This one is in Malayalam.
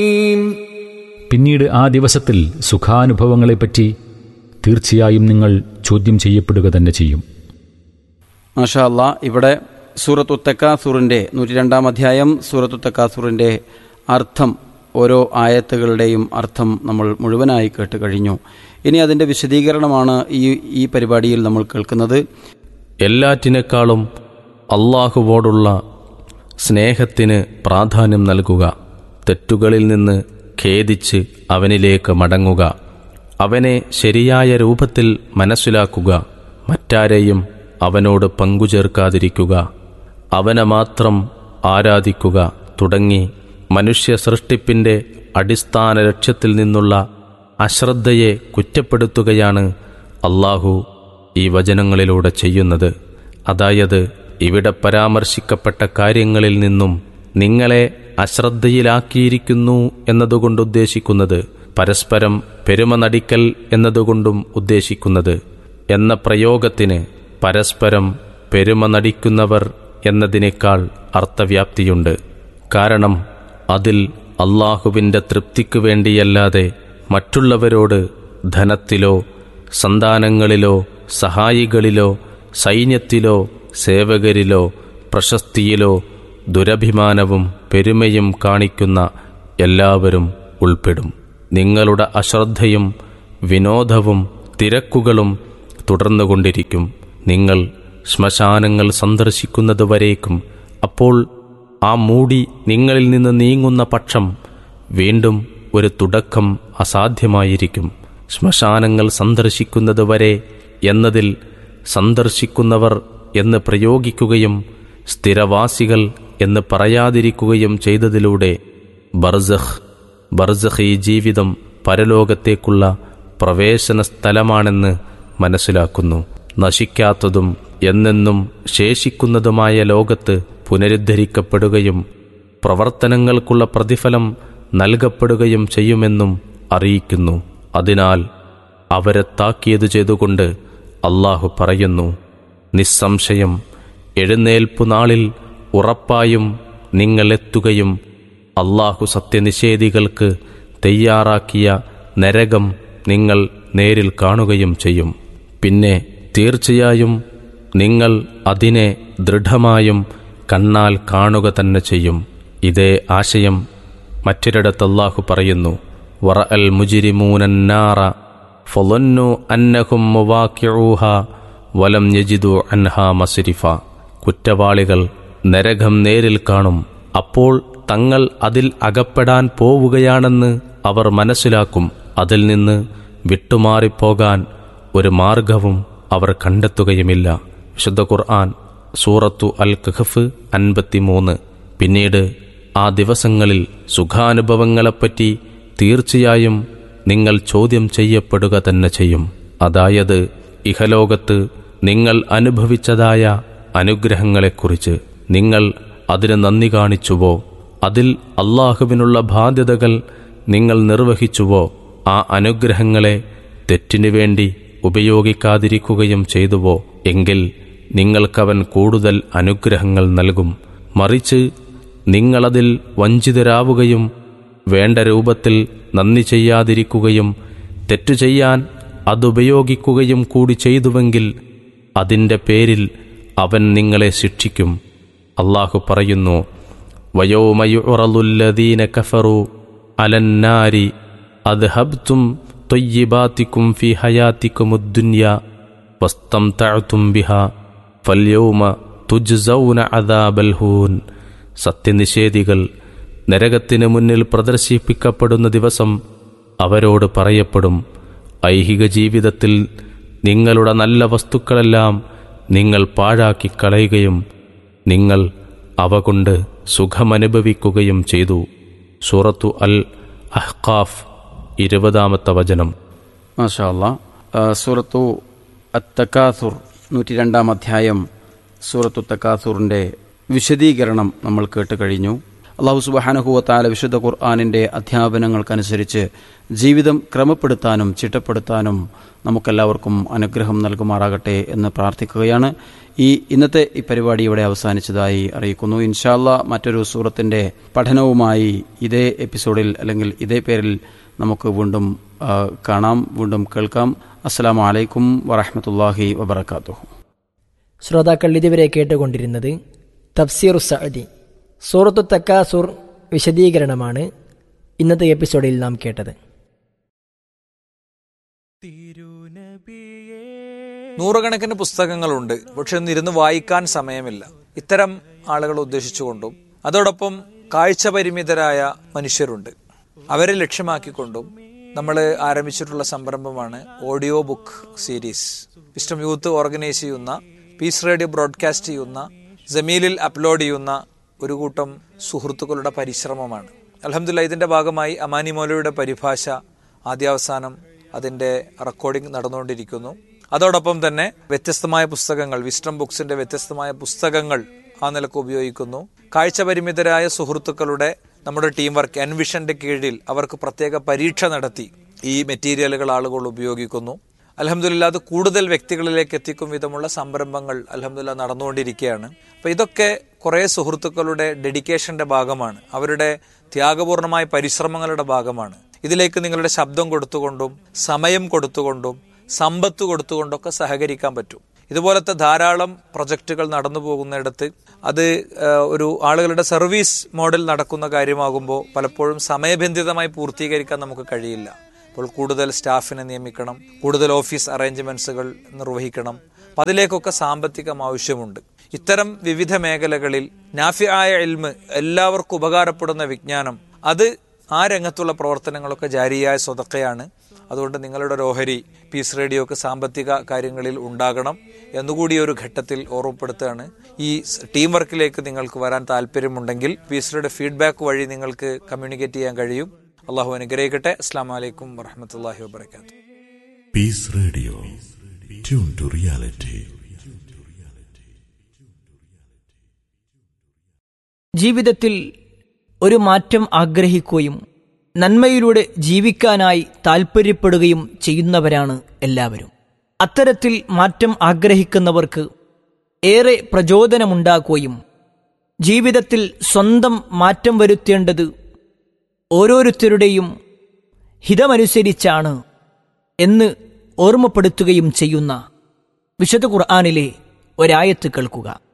പിന്നീട് ആ ദിവസത്തിൽ സുഖാനുഭവങ്ങളെപ്പറ്റി തീർച്ചയായും നിങ്ങൾ ചോദ്യം ചെയ്യപ്പെടുക തന്നെ ചെയ്യും മാഷാ അല്ലാ ഇവിടെ സൂറത്തു തക്കാസൂറിൻ്റെ നൂറ്റി രണ്ടാം അധ്യായം സൂറത്തു തക്കാസൂറിൻ്റെ അർത്ഥം ഓരോ ആയത്തുകളുടെയും അർത്ഥം നമ്മൾ മുഴുവനായി കേട്ട് കഴിഞ്ഞു ഇനി അതിൻ്റെ വിശദീകരണമാണ് ഈ ഈ പരിപാടിയിൽ നമ്മൾ കേൾക്കുന്നത് എല്ലാറ്റിനേക്കാളും അള്ളാഹുവോടുള്ള സ്നേഹത്തിന് പ്രാധാന്യം നൽകുക തെറ്റുകളിൽ നിന്ന് ഖേദിച്ച് അവനിലേക്ക് മടങ്ങുക അവനെ ശരിയായ രൂപത്തിൽ മനസ്സിലാക്കുക മറ്റാരെയും അവനോട് പങ്കുചേർക്കാതിരിക്കുക അവനെ മാത്രം ആരാധിക്കുക തുടങ്ങി മനുഷ്യ സൃഷ്ടിപ്പിൻ്റെ അടിസ്ഥാന ലക്ഷ്യത്തിൽ നിന്നുള്ള അശ്രദ്ധയെ കുറ്റപ്പെടുത്തുകയാണ് അള്ളാഹു ഈ വചനങ്ങളിലൂടെ ചെയ്യുന്നത് അതായത് ഇവിടെ പരാമർശിക്കപ്പെട്ട കാര്യങ്ങളിൽ നിന്നും നിങ്ങളെ അശ്രദ്ധയിലാക്കിയിരിക്കുന്നു എന്നതുകൊണ്ട് ഉദ്ദേശിക്കുന്നത് പരസ്പരം പെരുമ നടിക്കൽ എന്നതുകൊണ്ടും ഉദ്ദേശിക്കുന്നത് എന്ന പ്രയോഗത്തിന് പരസ്പരം പെരുമ നടിക്കുന്നവർ എന്നതിനേക്കാൾ അർത്ഥവ്യാപ്തിയുണ്ട് കാരണം അതിൽ അള്ളാഹുവിൻ്റെ തൃപ്തിക്കു വേണ്ടിയല്ലാതെ മറ്റുള്ളവരോട് ധനത്തിലോ സന്താനങ്ങളിലോ സഹായികളിലോ സൈന്യത്തിലോ സേവകരിലോ പ്രശസ്തിയിലോ ദുരഭിമാനവും പെരുമയും കാണിക്കുന്ന എല്ലാവരും ഉൾപ്പെടും നിങ്ങളുടെ അശ്രദ്ധയും വിനോദവും തിരക്കുകളും തുടർന്നുകൊണ്ടിരിക്കും നിങ്ങൾ ശ്മശാനങ്ങൾ സന്ദർശിക്കുന്നതുവരേക്കും അപ്പോൾ ആ മൂടി നിങ്ങളിൽ നിന്ന് നീങ്ങുന്ന പക്ഷം വീണ്ടും ഒരു തുടക്കം അസാധ്യമായിരിക്കും ശ്മശാനങ്ങൾ സന്ദർശിക്കുന്നതുവരെ എന്നതിൽ സന്ദർശിക്കുന്നവർ എന്ന് പ്രയോഗിക്കുകയും സ്ഥിരവാസികൾ എന്ന് പറയാതിരിക്കുകയും ചെയ്തതിലൂടെ ബർസഖ് ബർസഖ് ഈ ജീവിതം പരലോകത്തേക്കുള്ള പ്രവേശന സ്ഥലമാണെന്ന് മനസ്സിലാക്കുന്നു നശിക്കാത്തതും എന്നെന്നും ശേഷിക്കുന്നതുമായ ലോകത്ത് പുനരുദ്ധരിക്കപ്പെടുകയും പ്രവർത്തനങ്ങൾക്കുള്ള പ്രതിഫലം നൽകപ്പെടുകയും ചെയ്യുമെന്നും അറിയിക്കുന്നു അതിനാൽ അവരെ താക്കിയത് ചെയ്തുകൊണ്ട് അള്ളാഹു പറയുന്നു നിസ്സംശയം എഴുന്നേൽപ്പു നാളിൽ ഉറപ്പായും നിങ്ങളെത്തുകയും അള്ളാഹു സത്യനിഷേധികൾക്ക് തയ്യാറാക്കിയ നരകം നിങ്ങൾ നേരിൽ കാണുകയും ചെയ്യും പിന്നെ തീർച്ചയായും നിങ്ങൾ അതിനെ ദൃഢമായും കണ്ണാൽ കാണുക തന്നെ ചെയ്യും ഇതേ ആശയം മറ്റൊരിടത്ത് അള്ളാഹു പറയുന്നു വറ അൽ മുജിരിമൂനന്നാറ ഫൊലന്നു അന്നഹും മുവാക്കിഊഹ വലം യജിദു അൻഹ മസിരിഫ കുറ്റവാളികൾ നരകം നേരിൽ കാണും അപ്പോൾ തങ്ങൾ അതിൽ അകപ്പെടാൻ പോവുകയാണെന്ന് അവർ മനസ്സിലാക്കും അതിൽ നിന്ന് വിട്ടുമാറിപ്പോകാൻ ഒരു മാർഗവും അവർ കണ്ടെത്തുകയുമില്ല വിശുദ്ധ ഖുർആൻ സൂറത്തു അൽ കഹഫ് അൻപത്തിമൂന്ന് പിന്നീട് ആ ദിവസങ്ങളിൽ സുഖാനുഭവങ്ങളെപ്പറ്റി തീർച്ചയായും നിങ്ങൾ ചോദ്യം ചെയ്യപ്പെടുക തന്നെ ചെയ്യും അതായത് ഇഹലോകത്ത് നിങ്ങൾ അനുഭവിച്ചതായ അനുഗ്രഹങ്ങളെക്കുറിച്ച് നിങ്ങൾ അതിന് നന്ദി കാണിച്ചുവോ അതിൽ അള്ളാഹുവിനുള്ള ബാധ്യതകൾ നിങ്ങൾ നിർവഹിച്ചുവോ ആ അനുഗ്രഹങ്ങളെ തെറ്റിനു വേണ്ടി ഉപയോഗിക്കാതിരിക്കുകയും ചെയ്തുവോ എങ്കിൽ നിങ്ങൾക്കവൻ കൂടുതൽ അനുഗ്രഹങ്ങൾ നൽകും മറിച്ച് നിങ്ങളതിൽ വഞ്ചിതരാവുകയും വേണ്ട രൂപത്തിൽ നന്ദി ചെയ്യാതിരിക്കുകയും തെറ്റു ചെയ്യാൻ അതുപയോഗിക്കുകയും കൂടി ചെയ്തുവെങ്കിൽ അതിൻ്റെ പേരിൽ അവൻ നിങ്ങളെ ശിക്ഷിക്കും അള്ളാഹു പറയുന്നു വയോമയുറലുല്ലദീന കഫറു അലന്നാരി അദ്ഹബ്തും തൊയ്യിബാത്തിക്കും ഫി ഹയാത്തിക്കുമുദ്ദുന്യ വസ്തംതഅതും ബിഹ ഫല്യൗമ തുജ്സൗന അദാബൽഹൂൻ സത്യനിഷേധികൾ നരകത്തിന് മുന്നിൽ പ്രദർശിപ്പിക്കപ്പെടുന്ന ദിവസം അവരോട് പറയപ്പെടും ഐഹിക ജീവിതത്തിൽ നിങ്ങളുടെ നല്ല വസ്തുക്കളെല്ലാം നിങ്ങൾ പാഴാക്കി കളയുകയും നിങ്ങൾ അവ കൊണ്ട് സുഖമനുഭവിക്കുകയും ചെയ്തു സൂറത്തു അൽ അഹ്കാഫ് ഇരുപതാമത്തെ വചനം മാഷാ അല്ലാ ആ, സൂറത്തു അത്തക്കാസുർ നൂറ്റി രണ്ടാം അധ്യായം സൂറത്തു തക്കാസുറിൻ്റെ വിശദീകരണം നമ്മൾ കേട്ട് കഴിഞ്ഞു അള്ളാഹു സുബഹാനഹുവത്താല വിശുദ്ധ ഖുർആാനിൻ്റെ അധ്യാപനങ്ങൾക്കനുസരിച്ച് ജീവിതം ക്രമപ്പെടുത്താനും ചിട്ടപ്പെടുത്താനും നമുക്കെല്ലാവർക്കും അനുഗ്രഹം നൽകുമാറാകട്ടെ എന്ന് പ്രാർത്ഥിക്കുകയാണ് ഈ ഇന്നത്തെ ഈ പരിപാടി ഇവിടെ അവസാനിച്ചതായി അറിയിക്കുന്നു ഇൻഷാല്ല മറ്റൊരു സൂറത്തിൻ്റെ പഠനവുമായി ഇതേ എപ്പിസോഡിൽ അല്ലെങ്കിൽ ഇതേ പേരിൽ നമുക്ക് വീണ്ടും ആ, കാണാം വീണ്ടും കേൾക്കാം അസ്സലാമു അലൈക്കും വറഹമത്തല്ലാഹി വബർക്കാത്തു ശ്രോതാക്കൾ ഇതുവരെ കേട്ടുകൊണ്ടിരുന്നത് തഫ്സീർ സഅദി സൂറത്തു തക്കാസുർ വിശദീകരണമാണ് ഇന്നത്തെ എപ്പിസോഡിൽ നാം കേട്ടത് നൂറുകണക്കിന് പുസ്തകങ്ങളുണ്ട് പക്ഷെ ഒന്നിരുന്ന് വായിക്കാൻ സമയമില്ല ഇത്തരം ആളുകളെ ഉദ്ദേശിച്ചുകൊണ്ടും അതോടൊപ്പം കാഴ്ച പരിമിതരായ മനുഷ്യരുണ്ട് അവരെ ലക്ഷ്യമാക്കിക്കൊണ്ടും നമ്മൾ ആരംഭിച്ചിട്ടുള്ള സംരംഭമാണ് audio book series wisdom youth organise ചെയ്യുന്ന പീസ് റേഡിയോ ബ്രോഡ്കാസ്റ്റ് ചെയ്യുന്ന ജമീലിൽ അപ്ലോഡ് ചെയ്യുന്ന ഒരു കൂട്ടം സുഹൃത്തുക്കളുടെ പരിശ്രമമാണ് അലഹമില്ല ഇതിന്റെ ഭാഗമായി അമാനി മൗലയുടെ പരിഭാഷ ആദ്യാവസാനം അതിന്റെ റെക്കോർഡിംഗ് നടന്നുകൊണ്ടിരിക്കുന്നു അതോടൊപ്പം തന്നെ വ്യത്യസ്തമായ പുസ്തകങ്ങൾ വിസ്റ്റം ബുക്സിന്റെ വ്യത്യസ്തമായ പുസ്തകങ്ങൾ ആ നിലക്ക് ഉപയോഗിക്കുന്നു കാഴ്ച പരിമിതരായ സുഹൃത്തുക്കളുടെ നമ്മുടെ ടീം വർക്ക് എൻവിഷന്റെ കീഴിൽ അവർക്ക് പ്രത്യേക പരീക്ഷ നടത്തി ഈ മെറ്റീരിയലുകൾ ആളുകൾ ഉപയോഗിക്കുന്നു അലഹമില്ല അത് കൂടുതൽ വ്യക്തികളിലേക്ക് എത്തിക്കും വിധമുള്ള സംരംഭങ്ങൾ അലഹമില്ല നടന്നുകൊണ്ടിരിക്കുകയാണ് അപ്പൊ ഇതൊക്കെ കുറെ സുഹൃത്തുക്കളുടെ ഡെഡിക്കേഷന്റെ ഭാഗമാണ് അവരുടെ ത്യാഗപൂർണമായ പരിശ്രമങ്ങളുടെ ഭാഗമാണ് ഇതിലേക്ക് നിങ്ങളുടെ ശബ്ദം കൊടുത്തുകൊണ്ടും സമയം കൊടുത്തുകൊണ്ടും സമ്പത്ത് കൊടുത്തുകൊണ്ടൊക്കെ സഹകരിക്കാൻ പറ്റും ഇതുപോലത്തെ ധാരാളം പ്രൊജക്റ്റുകൾ നടന്നു പോകുന്നിടത്ത് അത് ആ, ഒരു ആളുകളുടെ സർവീസ് മോഡൽ നടക്കുന്ന കാര്യമാകുമ്പോൾ പലപ്പോഴും സമയബന്ധിതമായി പൂർത്തീകരിക്കാൻ നമുക്ക് കഴിയില്ല അപ്പോൾ കൂടുതൽ സ്റ്റാഫിനെ നിയമിക്കണം കൂടുതൽ ഓഫീസ് അറേഞ്ച്മെന്റ്സുകൾ നിർവഹിക്കണം അപ്പം അതിലേക്കൊക്കെ സാമ്പത്തികം ആവശ്യമുണ്ട് ഇത്തരം വിവിധ മേഖലകളിൽ നാഫിയായ എൽമ് എല്ലാവർക്കും ഉപകാരപ്പെടുന്ന വിജ്ഞാനം അത് ആ രംഗത്തുള്ള പ്രവർത്തനങ്ങളൊക്കെ ജാരിയായ സ്വതക്കയാണ് അതുകൊണ്ട് നിങ്ങളുടെ ഒരു ഓഹരി പീസ് റേഡിയോക്ക് സാമ്പത്തിക കാര്യങ്ങളിൽ ഉണ്ടാകണം എന്നുകൂടി ഒരു ഘട്ടത്തിൽ ഓർമ്മപ്പെടുത്തുകയാണ് ഈ സ് ടീം വർക്കിലേക്ക് നിങ്ങൾക്ക് വരാൻ താല്പര്യമുണ്ടെങ്കിൽ പീസ് റേഡിയോ ഫീഡ്ബാക്ക് വഴി നിങ്ങൾക്ക് കമ്മ്യൂണിക്കേറ്റ് ചെയ്യാൻ കഴിയും അള്ളാഹു അനുഗ്രഹിക്കട്ടെ അസ്സാം വലൈക്കും വറഹമത്തല്ലാഹി വാബർക്കാത്തു Peace Radio. Tune to reality. ജീവിതത്തിൽ ഒരു മാറ്റം ആഗ്രഹിക്കുകയും നന്മയിലൂടെ ജീവിക്കാനായി താൽപ്പര്യപ്പെടുകയും ചെയ്യുന്നവരാണ് എല്ലാവരും അത്തരത്തിൽ മാറ്റം ആഗ്രഹിക്കുന്നവർക്ക് ഏറെ പ്രചോദനമുണ്ടാക്കുകയും ജീവിതത്തിൽ സ്വന്തം മാറ്റം വരുത്തേണ്ടത് ഓരോരുത്തരുടെയും ഹിതമനുസരിച്ചാണ് എന്ന് ഓർമ്മപ്പെടുത്തുകയും ചെയ്യുന്ന വിശുദ്ധ ഖുർആാനിലെ ഒരായത്ത് കേൾക്കുക